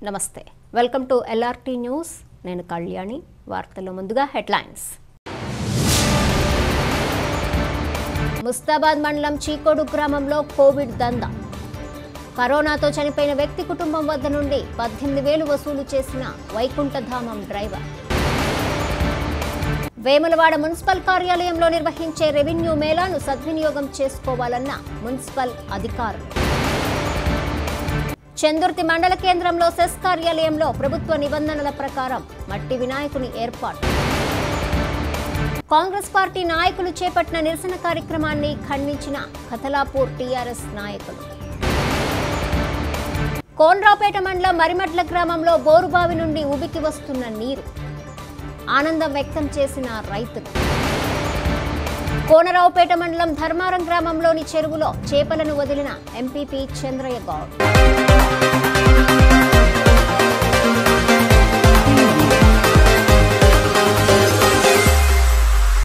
నమస్తే welcome to LRT news నేను కళ్యాణి వార్తల్లో ముందుగా హెడ్లైన్స్ ముస్తాబాద్ మండలం చీకోడు గ్రామంలో కోవిడ్ దందా కరోనాతో చనిపోయిన వ్యక్తి కుటుంబం వద్ద నుండి పద్దెనిమిది వేలు వసూలు చేసిన వైకుంఠధామం డ్రైవర్ వేములవాడ మున్సిపల్ కార్యాలయంలో నిర్వహించే రెవెన్యూ మేళాను సద్వినియోగం చేసుకోవాలన్న మున్సిపల్ అధికారులు చందుర్తి మండల కేంద్రంలో సెస్ కార్యాలయంలో ప్రభుత్వ నిబంధనల ప్రకారం మట్టి వినాయకుని ఏర్పాటు కాంగ్రెస్ పార్టీ నాయకులు చేపట్టిన నిరసన కార్యక్రమాన్ని ఖండించిన కథలాపూర్ టీఆర్ఎస్ నాయకులు కోన్రాపేట మండలం మరిమట్ల గ్రామంలో బోరుబావి నుండి ఉబికి వస్తున్న నీరు ఆనందం వ్యక్తం చేసిన రైతులు కోనరావుపేట మండలం ధర్మారం గ్రామంలోని చెరువులో చేపలను వదిలిన ఎంపీపీ చంద్రయ్య గౌడ్